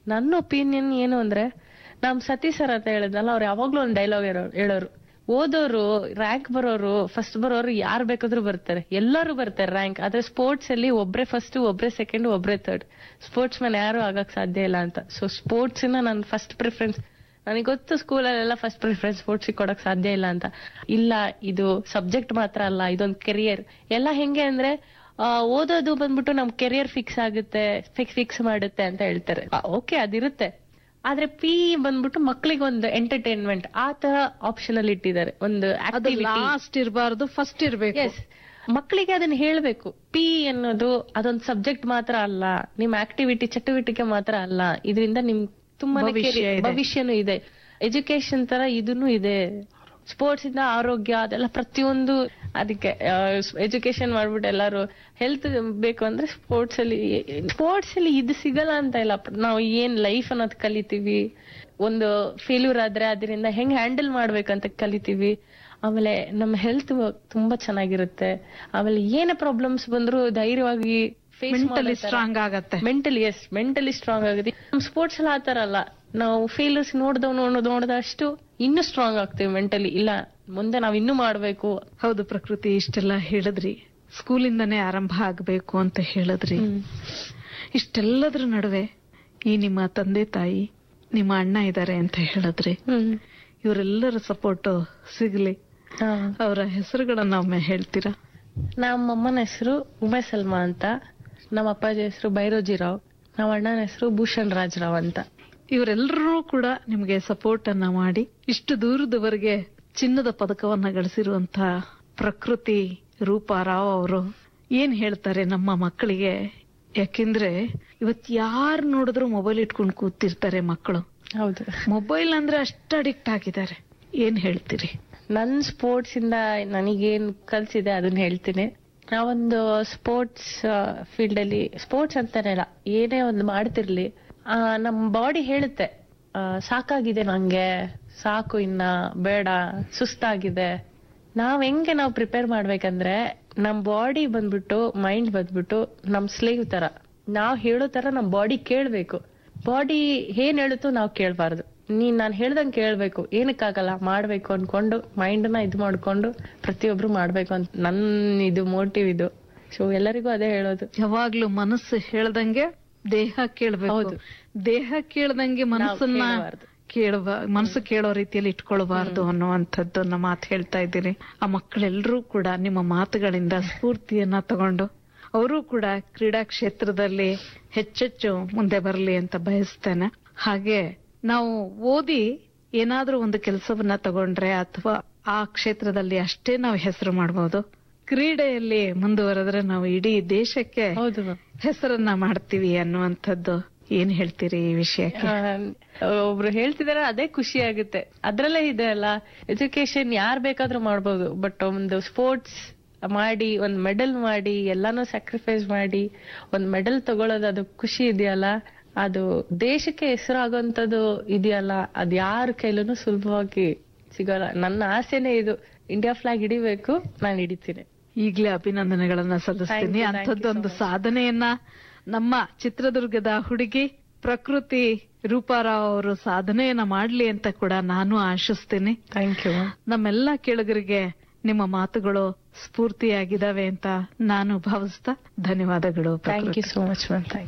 ನನ್ನ ಒಪಿನಿಯನ್ ಏನು ಅಂದ್ರೆ ನಮ್ ಸತಿ ಸರ್ ಅಂತ ಹೇಳಿದ್ನಲ್ಲ ಅವ್ರು ಯಾವಾಗ್ಲೂ ಒಂದ್ ಡೈಲಾಗ್ ಹೇಳೋರು ಓದೋರು ರ್ಯಾಂಕ್ ಬರೋರು ಫಸ್ಟ್ ಬರೋರು ಯಾರು ಬೇಕಾದ್ರೂ ಬರ್ತಾರೆ ಎಲ್ಲರೂ ಬರ್ತಾರೆ ರ್ಯಾಂಕ್ ಆದ್ರೆ ಸ್ಪೋರ್ಟ್ಸ್ ಅಲ್ಲಿ ಒಬ್ರೇ ಫಸ್ಟ್ ಒಬ್ರೇ ಸೆಕೆಂಡ್ ಒಬ್ರೇ ಥರ್ಡ್ ಸ್ಪೋರ್ಟ್ಸ್ ಮ್ಯಾನ್ ಯಾರು ಆಗಕ್ ಸಾಧ್ಯ ಇಲ್ಲ ಅಂತ ಸೊ ಸ್ಪೋರ್ಟ್ಸ್ ನ ನಾನು ಫಸ್ಟ್ ಪ್ರಿಫರೆನ್ಸ್ ನನಗೆ ಗೊತ್ತು ಸ್ಕೂಲಲ್ಲೆಲ್ಲ ಫಸ್ಟ್ ಪ್ರಿಫರೆನ್ಸ್ ಸ್ಪೋರ್ಟ್ಸ್ ಕೊಡಕ್ ಸಾಧ್ಯ ಇಲ್ಲ ಅಂತ ಇಲ್ಲ ಇದು ಸಬ್ಜೆಕ್ಟ್ ಮಾತ್ರ ಅಲ್ಲ ಇದೊಂದು ಕೆರಿಯರ್ ಎಲ್ಲ ಹೆಂಗೆ ಅಂದ್ರೆ ಆ, ಓದೋದು ಬಂದ್ಬಿಟ್ಟು ನಮ್ ಕೆರಿಯರ್ ಫಿಕ್ಸ್ ಆಗುತ್ತೆ ಫಿಕ್ಸ್ ಫಿಕ್ಸ್ ಮಾಡುತ್ತೆ ಅಂತ ಹೇಳ್ತಾರೆ ಓಕೆ ಅದಿರುತ್ತೆ ಆದ್ರೆ ಪಿ ಬಂದ್ಬಿಟ್ಟು ಮಕ್ಳಿಗೆ ಒಂದು ಎಂಟರ್ಟೈನ್ಮೆಂಟ್ ಆ ತರ ಆಪ್ಷನ್ ಅಲ್ಲಿ ಇಟ್ಟಿದ್ದಾರೆ ಒಂದು ಅದು ಆಕ್ಟಿವಿಟಿ ಲಾಸ್ಟ್ ಇರಬಾರ್ದು ಫಸ್ಟ್ ಇರ್ಬೇಕು ಎಸ್ ಮಕ್ಕಳಿಗೆ ಅದನ್ನ ಹೇಳ್ಬೇಕು ಪಿ ಅನ್ನೋದು ಅದೊಂದು ಸಬ್ಜೆಕ್ಟ್ ಮಾತ್ರ ಅಲ್ಲ ನಿಮ್ ಆಕ್ಟಿವಿಟಿ ಚಟುವಟಿಕೆ ಮಾತ್ರ ಅಲ್ಲ ಇದರಿಂದ ನಿಮ್ ತುಂಬಾ ಭವಿಷ್ಯ ಇದೆ. ಭವಿಷ್ಯನೂ ಇದೆ ಎಜುಕೇಶನ್ ತರ ಇದನ್ನು ಇದೆ ಸ್ಪೋರ್ಟ್ಸ್ ಇಂದ ಆರೋಗ್ಯ ಅದೆಲ್ಲ ಪ್ರತಿಯೊಂದು ಅದಕ್ಕೆ ಎಜುಕೇಶನ್ ಮಾಡ್ಬಿಟ್ಟು ಎಲ್ಲಾರು ಹೆಲ್ತ್ ಬೇಕು ಅಂದ್ರೆ ಸ್ಪೋರ್ಟ್ಸ್ ಅಲ್ಲಿ ಸ್ಪೋರ್ಟ್ಸ್ ಅಲ್ಲಿ ಇದು ಸಿಗಲ್ಲ ಅಂತ ಇಲ್ಲ ನಾವು ಏನ್ ಲೈಫ್ ಅನ್ನೋದು ಕಲಿತೀವಿ ಒಂದು ಫೇಲ್ಯೂರ್ ಆದ್ರೆ ಅದರಿಂದ ಹೆಂಗ್ ಹ್ಯಾಂಡಲ್ ಮಾಡ್ಬೇಕಂತ ಕಲಿತೀವಿ ಆಮೇಲೆ ನಮ್ಮ ಹೆಲ್ತ್ ತುಂಬಾ ಚೆನ್ನಾಗಿರುತ್ತೆ ಆಮೇಲೆ ಏನೇ ಪ್ರಾಬ್ಲಮ್ಸ್ ಬಂದ್ರು ಧೈರ್ಯವಾಗಿ ಫೇಸ್ ಮೆಂಟಲಿ ಸ್ಟ್ರಾಂಗ್ ಆಗತ್ತೆ ಮೆಂಟಲಿ ಎಸ್ ಮೆಂಟಲಿ ಸ್ಟ್ರಾಂಗ್ ಆಗುತ್ತೆ ನಮ್ ಸ್ಪೋರ್ಟ್ಸ್ ಎಲ್ಲ ಆತರ ಅಲ್ಲ ನಾವು ಫೇಲ್ಯೂರ್ಸ್ ನೋಡ್ದವ್ ನೋಡ್ ನೋಡ್ದಷ್ಟು ಇನ್ನೂ ಸ್ಟ್ರಾಂಗ್ ಆಗ್ತೀವಿ ಮೆಂಟಲಿ ಇಲ್ಲ ಮುಂದೆ ನಾವ್ ಇನ್ನೂ ಮಾಡ್ಬೇಕು ಹೌದು ಪ್ರಕೃತಿ ಇಷ್ಟೆಲ್ಲ ಹೇಳಿದ್ರಿ ಸ್ಕೂಲಿಂದನೇ ಆರಂಭ ಆಗ್ಬೇಕು ಅಂತ ಹೇಳಿದ್ರಿ ಇಷ್ಟೆಲ್ಲದ್ರ ನಡುವೆ ಈ ನಿಮ್ಮ ತಂದೆ ತಾಯಿ ನಿಮ್ಮ ಅಣ್ಣ ಇದ್ದಾರೆ ಅಂತ ಹೇಳಿದ್ರಿ ಹ್ಮ್ ಇವರೆಲ್ಲರ ಸಪೋರ್ಟ್ ಸಿಗ್ಲಿ ಹಾ. ಅವರ ಹೆಸರುಗಳನ್ನ ಒಮ್ಮೆ ಹೇಳ್ತೀರಾ ನಮ್ಮ ಅಮ್ಮನ ಹೆಸರು ಉಮೇಶ್ ಸಲ್ಮಾ ಅಂತ ನಮ್ಮ ಅಪ್ಪಾಜಿ ಹೆಸರು ಬೈರೋಜಿರಾವ್ ನಮ್ಮ ಅಣ್ಣನ ಹೆಸರು ಭೂಷಣ್ ರಾಜ್ ರಾವ್ ಅಂತ ಇವರೆಲ್ಲರೂ ಕೂಡ ನಿಮ್ಗೆ ಸಪೋರ್ಟ್ ಅನ್ನ ಮಾಡಿ ಇಷ್ಟು ದೂರದವರೆಗೆ ಚಿನ್ನದ ಪದಕವನ್ನ ಗಳಿಸಿರುವಂತ ಪ್ರಕೃತಿ ರೂಪಾರಾವ್ ಅವರು ಏನ್ ಹೇಳ್ತಾರೆ ನಮ್ಮ ಮಕ್ಕಳಿಗೆ ಯಾಕೆಂದ್ರೆ ಇವತ್ ಯಾರು ನೋಡಿದ್ರು ಮೊಬೈಲ್ ಇಟ್ಕೊಂಡು ಕೂತಿರ್ತಾರೆ ಮಕ್ಕಳು ಹೌದು ಮೊಬೈಲ್ ಅಂದ್ರೆ ಅಷ್ಟು ಅಡಿಕ್ಟ್ ಆಗಿದ್ದಾರೆ ಏನ್ ಹೇಳ್ತೀರಿ ನನ್ ಸ್ಪೋರ್ಟ್ಸ್ ಇಂದ ನನಗೇನ್ ಕಲ್ಸಿದೆ ಅದನ್ನ ಹೇಳ್ತೀನಿ ನಾವೊಂದು ಸ್ಪೋರ್ಟ್ಸ್ ಫೀಲ್ಡ್ ಅಲ್ಲಿ ಸ್ಪೋರ್ಟ್ಸ್ ಅಂತಾನೆ ಇಲ್ಲ ಏನೇ ಒಂದು ಮಾಡ್ತಿರ್ಲಿ ಆ, ನಮ್ ಬಾಡಿ ಹೇಳುತ್ತೆ ಆ, ಸಾಕಾಗಿದೆ ನಂಗೆ ಸಾಕು ಇನ್ನ ಬೇಡ ಸುಸ್ತಾಗಿದೆ ನಾವ್ ಹೆಂಗೆ ನಾವು ಪ್ರಿಪೇರ್ ಮಾಡ್ಬೇಕಂದ್ರೆ ನಮ್ ಬಾಡಿ ಬಂದ್ಬಿಟ್ಟು ಮೈಂಡ್ ಬಂದ್ಬಿಟ್ಟು ನಮ್ ಸ್ಲೇವ್ ತರ ನಾವ್ ಹೇಳೋ ತರ ನಮ್ ಬಾಡಿ ಕೇಳ್ಬೇಕು ಬಾಡಿ ಏನ್ ಹೇಳುತ್ತೋ ನಾವ್ ಕೇಳ್ಬಾರ್ದು ನೀನ್ ನಾನ್ ಹೇಳ್ದಂಗ್ ಕೇಳ್ಬೇಕು ಏನಕ್ಕಾಗಲ್ಲ ಮಾಡ್ಬೇಕು ಅನ್ಕೊಂಡು ಮೈಂಡ್ ನ ಇದ್ ಮಾಡ್ಕೊಂಡು ಪ್ರತಿಯೊಬ್ರು ಮಾಡ್ಬೇಕು ಅಂತ ನನ್ ಇದು ಮೋಟಿವ್ ಇದು ಸೊ ಎಲ್ಲರಿಗೂ ಅದೇ ಹೇಳೋದು ಯಾವಾಗ್ಲೂ ಮನಸ್ಸು ಹೇಳ್ದಂಗೆ ದೇಹ ಕೇಳ್ಬೇಕು ಹೌದು. ದೇಹ ಕೇಳ್ದಂಗೆ ಮನಸ್ಸನ್ನ ಕೇಳಬಾರ್ದು. ಕೇಳುವ ಮನಸ್ಸು ಕೇಳೋ ರೀತಿಯಲ್ಲಿ ಇಟ್ಕೊಳ್ಬಾರ್ದು ಅನ್ನುವಂಥದ್ದನ್ನ ಮಾತು ಹೇಳ್ತಾ ಇದ್ದೀನಿ ಆ ಮಕ್ಕಳೆಲ್ಲರೂ ಕೂಡ ನಿಮ್ಮ ಮಾತುಗಳಿಂದ ಸ್ಫೂರ್ತಿಯನ್ನ ತಗೊಂಡು ಅವರು ಕೂಡ ಕ್ರೀಡಾ ಕ್ಷೇತ್ರದಲ್ಲಿ ಹೆಚ್ಚೆಚ್ಚು ಮುಂದೆ ಬರಲಿ ಅಂತ ಬಯಸ್ತೇನೆ ಹಾಗೆ ನಾವು ಓದಿ ಏನಾದ್ರೂ ಒಂದು ಕೆಲಸವನ್ನ ತಗೊಂಡ್ರೆ ಅಥವಾ ಆ ಕ್ಷೇತ್ರದಲ್ಲಿ ಅಷ್ಟೇ ನಾವು ಹೆಸರು ಮಾಡಬಹುದು ಕ್ರೀಡೆಯಲ್ಲಿ ಮುಂದುವರೆದ್ರೆ ನಾವು ಇಡೀ ದೇಶಕ್ಕೆ ಹೌದು ma'am. ಹೆಸರನ್ನ ಮಾಡ್ತೀವಿ ಅನ್ನುವಂಥದ್ದು ಏನ್ ಹೇಳ್ತೀರಿ ಈ ವಿಷಯಕ್ಕೆ ಆ, ಒಬ್ರು ಹೇಳ್ತಿದಾರೆ ಅದೇ ಖುಷಿ ಆಗುತ್ತೆ ಅದ್ರಲ್ಲೇ ಇದೆ ಅಲ್ಲ ಎಜುಕೇಶನ್ ಯಾರ್ ಬೇಕಾದ್ರೂ ಮಾಡ್ಬೋದು ಬಟ್ ಒಂದು ಸ್ಪೋರ್ಟ್ಸ್ ಮಾಡಿ ಒಂದ್ ಮೆಡಲ್ ಮಾಡಿ ಎಲ್ಲಾನು ಸ್ಯಾಕ್ರಿಫೈಸ್ ಮಾಡಿ ಒಂದ್ ಮೆಡಲ್ ತಗೊಳ್ಳೋದು ಅದು ಖುಷಿ ಇದೆಯಲ್ಲ ಅದು ದೇಶಕ್ಕೆ ಹೆಸರಾಗುವಂತದ್ದು ಇದೆಯಲ್ಲ ಅದ್ ಯಾರ ಕೈಲೂ ಸುಲಭವಾಗಿ ಸಿಗಲ್ಲ ನನ್ನ ಆಸೆನೇ ಇದು ಇಂಡಿಯಾ ಫ್ಲಾಗ್ ಹಿಡಿಬೇಕು ನಾನು ಹಿಡಿತೀನಿ ಈಗ್ಲೇ ಅಭಿನಂದನೆಗಳನ್ನ ಸಲ್ಲಿಸ್ತೀನಿ Thank you, thank you ಅಂಥದ್ದೊಂದು so much. ಸಾಧನೆಯನ್ನ ನಮ್ಮ ಚಿತ್ರದುರ್ಗದ ಹುಡುಗಿ ಪ್ರಕೃತಿ ರೂಪಾರಾವ್ ಅವರು ಸಾಧನೆಯನ್ನ ಮಾಡ್ಲಿ ಅಂತ ಕೂಡ ನಾನು ಆಶಿಸ್ತೀನಿ ಥ್ಯಾಂಕ್ ಯು ನಮ್ಮೆಲ್ಲ ಕೇಳುಗರಿಗೆ ನಿಮ್ಮ ಮಾತುಗಳು ಸ್ಫೂರ್ತಿಯಾಗಿದ್ದಾವೆ ಅಂತ ನಾನು ಭಾವಿಸ್ತಾ ಧನ್ಯವಾದಗಳು thank Prakruthi. You so much ma'am thank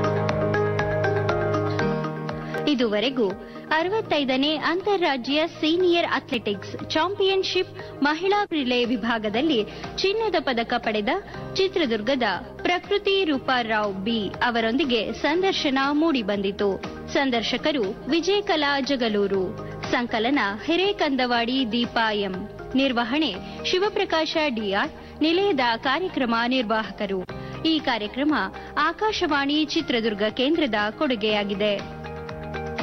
ಇದುವರೆಗೂ ಅರವತ್ತೈದನೇ ಅಂತಾರಾಜ್ಯ ಸೀನಿಯರ್ ಅಥ್ಲೆಟಿಕ್ಸ್ ಚಾಂಪಿಯನ್ಶಿಪ್ ಮಹಿಳಾ ರಿಲೇ ವಿಭಾಗದಲ್ಲಿ ಚಿನ್ನದ ಪದಕ ಪಡೆದ ಚಿತ್ರದುರ್ಗದ ಪ್ರಕೃತಿ ರೂಪಾರಾವ್ ಬಿ ಅವರೊಂದಿಗೆ ಸಂದರ್ಶನ ಮೂಡಿಬಂದಿತು ಸಂದರ್ಶಕರು ವಿಜಯಕಲಾ ಜಗಲೂರು ಸಂಕಲನ ಹಿರೇಕಂದವಾಡಿ ದೀಪಾ ಎಂ ನಿರ್ವಹಣೆ ಶಿವಪ್ರಕಾಶ ಡಿಆರ್ ನಿಲಯದ ಕಾರ್ಯಕ್ರಮ ನಿರ್ವಾಹಕರು ಈ ಕಾರ್ಯಕ್ರಮ ಆಕಾಶವಾಣಿ ಚಿತ್ರದುರ್ಗ ಕೇಂದ್ರದ ಕೊಡುಗೆಯಾಗಿದೆ